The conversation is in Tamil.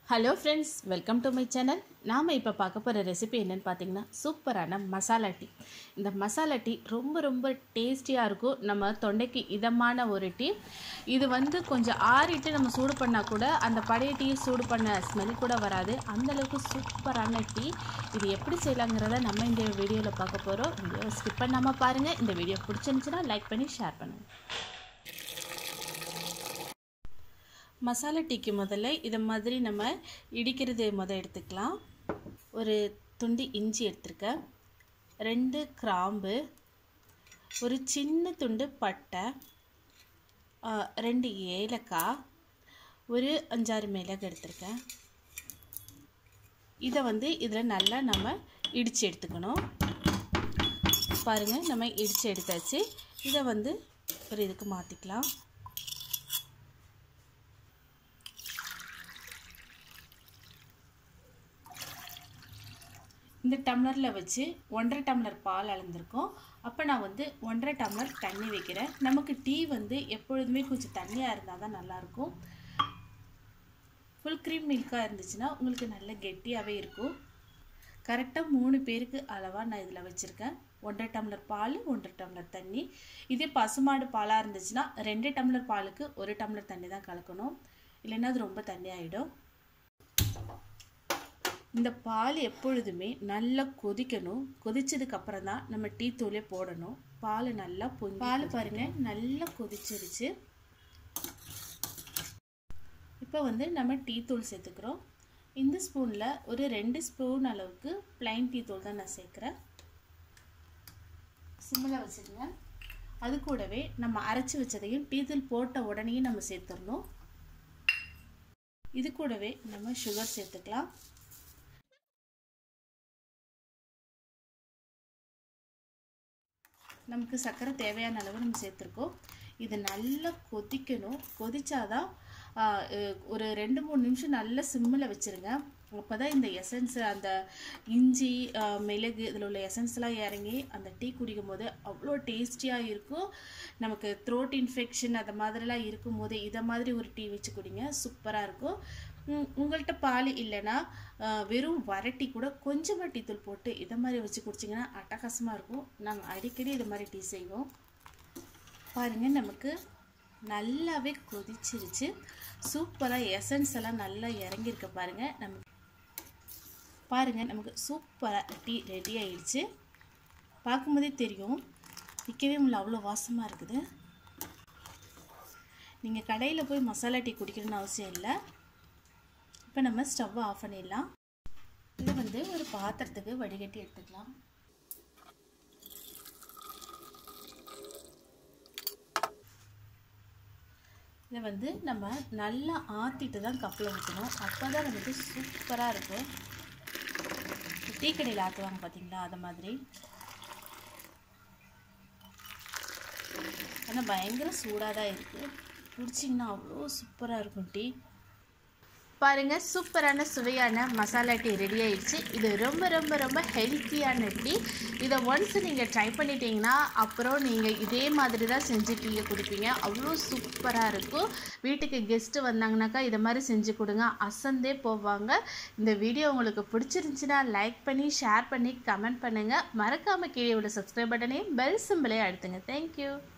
hello friends welcome to my channel நாம் இப்போ பார்க்க போகிற ரெசிபி என்னென்னு பார்த்தீங்கன்னா சூப்பரான மசாலா டீ இந்த மசாலா டீ ரொம்ப ரொம்ப டேஸ்டியாக இருக்கும் நம்ம தொண்டைக்கு இதமான ஒரு டீ இது வந்து கொஞ்சம் ஆறிட்டு நம்ம சூடு பண்ணால் கூட அந்த பழைய டீ சூடு பண்ண ஸ்மெல் கூட வராது அந்தளவுக்கு சூப்பரான டீ இது எப்படி செய்யலாங்கிறத நம்ம இந்த வீடியோவில் பார்க்க போகிறோம் வீடியோ ஸ்கிப் பண்ணாமல் பாருங்கள் இந்த வீடியோ பிடிச்சிருந்துச்சுன்னா லைக் பண்ணி ஷேர் பண்ணுங்கள் மசாலா டீக்கு முதல்ல இதை மாதிரி நம்ம இடிக்கிறது முதல் எடுத்துக்கலாம் ஒரு துண்டு இஞ்சி எடுத்துருக்கேன் ரெண்டு கிராம்பு ஒரு சின்ன துண்டு பட்டை ரெண்டு ஏலக்காய் ஒரு அஞ்சாறு மிளகு எடுத்திருக்கேன் இதை வந்து இதில் நல்லா நம்ம இடித்து எடுத்துக்கணும் பாருங்கள் நம்ம இடித்து எடுத்தாச்சு இதை வந்து ஒரு இதுக்கு மாற்றிக்கலாம் இந்த டம்ளரில் வச்சு ஒன்றரை டம்ளர் பால் அளந்திருக்கோம் அப்போ நான் வந்து ஒன்றரை டம்ளர் தண்ணி வைக்கிறேன் நமக்கு டீ வந்து எப்பொழுதுமே கொஞ்சம் தண்ணியாக இருந்தால் தான் நல்லாயிருக்கும் ஃபுல் க்ரீம் மில்காக இருந்துச்சுன்னா உங்களுக்கு நல்ல கெட்டியாகவே இருக்கும் கரெக்டாக மூணு பேருக்கு அளவாக நான் இதில் வச்சுருக்கேன் ஒன்றரை டம்ளர் பால் ஒன்றரை டம்ளர் தண்ணி இதே பசுமாடு பாலாக இருந்துச்சுன்னா ரெண்டு டம்ளர் பாலுக்கு ஒரு டம்ளர் தண்ணி தான் கலக்கணும் இல்லைன்னா அது ரொம்ப தண்ணி ஆகிடும் இந்த பால் எப்பொழுதுமே நல்லா கொதிக்கணும் கொதிச்சதுக்கு அப்புறம் தான் நம்ம டீ தூளே போடணும் பால் நல்லா பொங்கி பால் பாருங்க நல்லா கொதிச்சிருச்சு இப்போ வந்து நம்ம டீ தூள் சேர்த்துக்கிறோம் இந்த ஸ்பூனில் ஒரு ரெண்டு ஸ்பூன் அளவுக்கு பிளைன் டீ தூள் தான் நான் சேர்க்குறேன் சிம்மில் வச்சுருங்க அது கூடவே நம்ம அரைச்சி வச்சதையும் டீ தூள் போட்ட உடனேயும் நம்ம சேர்த்துடணும் இது கூடவே நம்ம சுகர் சேர்த்துக்கலாம் நமக்கு சர்க்கரை தேவையான அளவு நம்ம சேர்த்துருக்கோம் இது நல்லா கொதிக்கணும் கொதிச்சாதான் ஒரு ரெண்டு மூணு நிமிஷம் நல்லா சிம்மில் வச்சுருங்க அப்போ தான் இந்த எசன்ஸ் அந்த இஞ்சி மிளகு இதில் உள்ள எசன்ஸ்லாம் இறங்கி அந்த டீ குடிக்கும் போது அவ்வளோ டேஸ்டியாக இருக்கும் நமக்கு த்ரோட் இன்ஃபெக்ஷன் அந்த மாதிரிலாம் இருக்கும் போது இதை மாதிரி ஒரு டீ வச்சு குடிங்க சூப்பராக இருக்கும் உங்கள்கிட்ட பால் இல்லைன்னா வெறும் வரட்டி கூட கொஞ்சமாக டீ தூள் போட்டு இதை மாதிரி வச்சு குடிச்சிங்கன்னா அட்டகாசமாக இருக்கும் நாங்கள் அடிக்கடி இது மாதிரி டீ செய்வோம் பாருங்கள் நமக்கு நல்லாவே கொதிச்சிருச்சு சூப்பராக எசன்ஸ் எல்லாம் நல்லா இறங்கியிருக்க பாருங்கள் நமக்கு பாருங்கள் நமக்கு சூப்பராக டீ ரெடி ஆயிடுச்சு பார்க்கும்போதே தெரியும் விற்கவே முடியல அவ்வளோ வாசமாக இருக்குது நீங்கள் கடையில் போய் மசாலா டீ குடிக்கணும்னு அவசியம் இல்லை இப்போ நம்ம ஸ்டவ்வை ஆஃப் பண்ணிடலாம் இதை வந்து ஒரு பாத்திரத்துக்கு வடிகட்டி எடுத்துக்கலாம் இதை வந்து நம்ம நல்லா ஆற்றிட்டு தான் கப்பில் ஊற்றணும் அப்போ தான் நமக்கு சூப்பராக இருக்கும் டீ கடையில் ஆற்றுவாங்க பார்த்தீங்களா அதை மாதிரி ஆனால் பயங்கர சூடாக தான் இருக்குது குடிச்சிங்கன்னா அவ்வளோ சூப்பராக இருக்கும் டீ பாருங்கள் சூப்பரான சுவையான மசாலா டீ ரெடி ஆயிடுச்சு இது ரொம்ப ரொம்ப ரொம்ப ஹெல்த்தியான டீ இதை ஒன்ஸ் நீங்கள் ட்ரை பண்ணிட்டீங்கன்னா அப்புறம் நீங்கள் இதே மாதிரி தான் செஞ்சு டீயை குடிப்பீங்க அவ்வளோ சூப்பராக இருக்கும் வீட்டுக்கு கெஸ்ட்டு வந்தாங்கனாக்கா இதை மாதிரி செஞ்சு கொடுங்க அசந்தே போவாங்க இந்த வீடியோ உங்களுக்கு பிடிச்சிருந்துச்சின்னா லைக் பண்ணி ஷேர் பண்ணி கமெண்ட் பண்ணுங்கள் மறக்காமல் கீழே உள்ள சப்ஸ்கிரைப் பட்டனையும் பெல் சிம்பிளே அழுத்துங்க தேங்க்யூ